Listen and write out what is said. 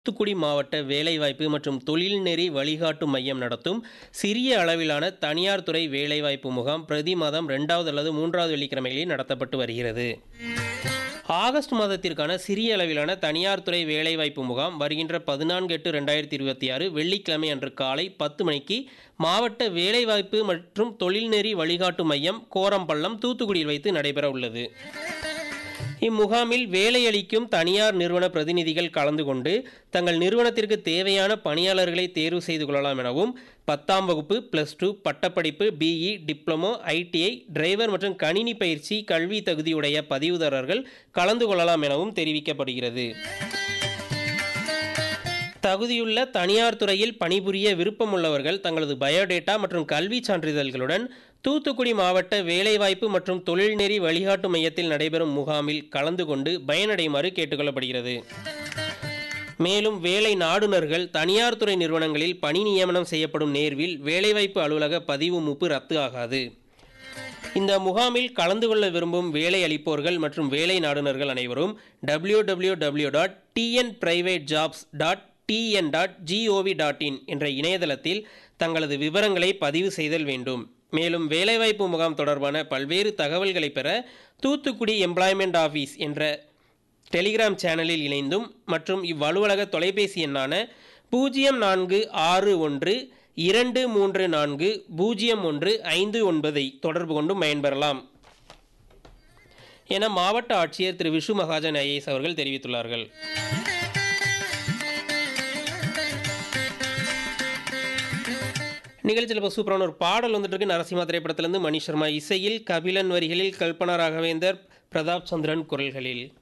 தூத்துக்குடி மாவட்ட வேலைவாய்ப்பு மற்றும் தொழில்நெறி வழிகாட்டு மையம் நடத்தும் சிறிய அளவிலான தனியார் துறை வேலைவாய்ப்பு முகாம் பிரதி மாதம் ரெண்டாவது அல்லது மூன்றாவது வெள்ளிக்கிழமைகளில் நடத்தப்பட்டு வருகிறது ஆகஸ்ட் மாதத்திற்கான சிறிய அளவிலான தனியார் துறை வேலைவாய்ப்பு முகாம் வருகின்ற பதினான்கு எட்டு ரெண்டாயிரத்தி இருபத்தி ஆறு வெள்ளிக்கிழமை அன்று காலை பத்து மணிக்கு மாவட்ட வேலைவாய்ப்பு மற்றும் தொழில்நெறி வழிகாட்டு மையம் கோரம்பள்ளம் தூத்துக்குடியில் வைத்து நடைபெற உள்ளது இம்முகாமில் வேலையளிக்கும் தனியார் நிறுவன பிரதிநிதிகள் கலந்து கொண்டு தங்கள் நிறுவனத்திற்கு தேவையான பணியாளர்களை தேர்வு செய்து கொள்ளலாம் எனவும் பத்தாம் வகுப்பு ப்ளஸ் டூ பட்டப்படிப்பு பிஇ டிப்ளமோ ஐடிஐ டிரைவர் மற்றும் கணினி பயிற்சி கல்வி தகுதியுடைய பதிவுதாரர்கள் கலந்து கொள்ளலாம் எனவும் தெரிவிக்கப்படுகிறது தகுதியுள்ள தனியார் துறையில் பணிபுரிய விருப்பமுள்ளவர்கள் தங்களது பயோடேட்டா மற்றும் கல்வி சான்றிதழ்களுடன் தூத்துக்குடி மாவட்ட வேலைவாய்ப்பு மற்றும் தொழில்நெறி வழிகாட்டு மையத்தில் நடைபெறும் முகாமில் கலந்து கொண்டு பயனடையுமாறு கேட்டுக்கொள்ளப்படுகிறது மேலும் வேலை நாடுனர்கள் தனியார் துறை நிறுவனங்களில் பணி நியமனம் செய்யப்படும் நேர்வில் வேலைவாய்ப்பு அலுவலக பதிவு மூப்பு ரத்து ஆகாது இந்த முகாமில் கலந்து கொள்ள விரும்பும் வேலை அளிப்போர்கள் மற்றும் வேலை நாடுனர்கள் அனைவரும் W W W dot TN private jobs dot TN dot GOV dot in என்ற இணையதளத்தில் தங்களது விவரங்களை பதிவு செய்தல் வேண்டும் மேலும் வேலைவாய்ப்பு முகாம் தொடர்பான பல்வேறு தகவல்களை பெற தூத்துக்குடி எம்ப்ளாய்மெண்ட் ஆஃபீஸ் என்ற டெலிகிராம் சேனலில் இணைந்தும் மற்றும் இவ்வலுவலக தொலைபேசி எண்ணான பூஜ்ஜியம் நான்கு ஆறு ஒன்று இரண்டு மூன்று நான்கு பூஜ்ஜியம் ஒன்று ஐந்து ஒன்பதை தொடர்பு கொண்டும் பயன்பெறலாம் என மாவட்ட ஆட்சியர் திரு விஷு மகாஜன் ஐஏஎஸ் அவர்கள் தெரிவித்துள்ளார்கள் நிகழ்ச்சியில் இப்போ சூப்பரான ஒரு பாடல் வந்துட்டு இருக்கு நரசிம்மா திரைப்படத்திலிருந்து மணி சர்மா இசையில் கபிலன் வரிகளில் கல்பனா ராகவேந்தர் பிரதாப் சந்திரன் குரல்களில்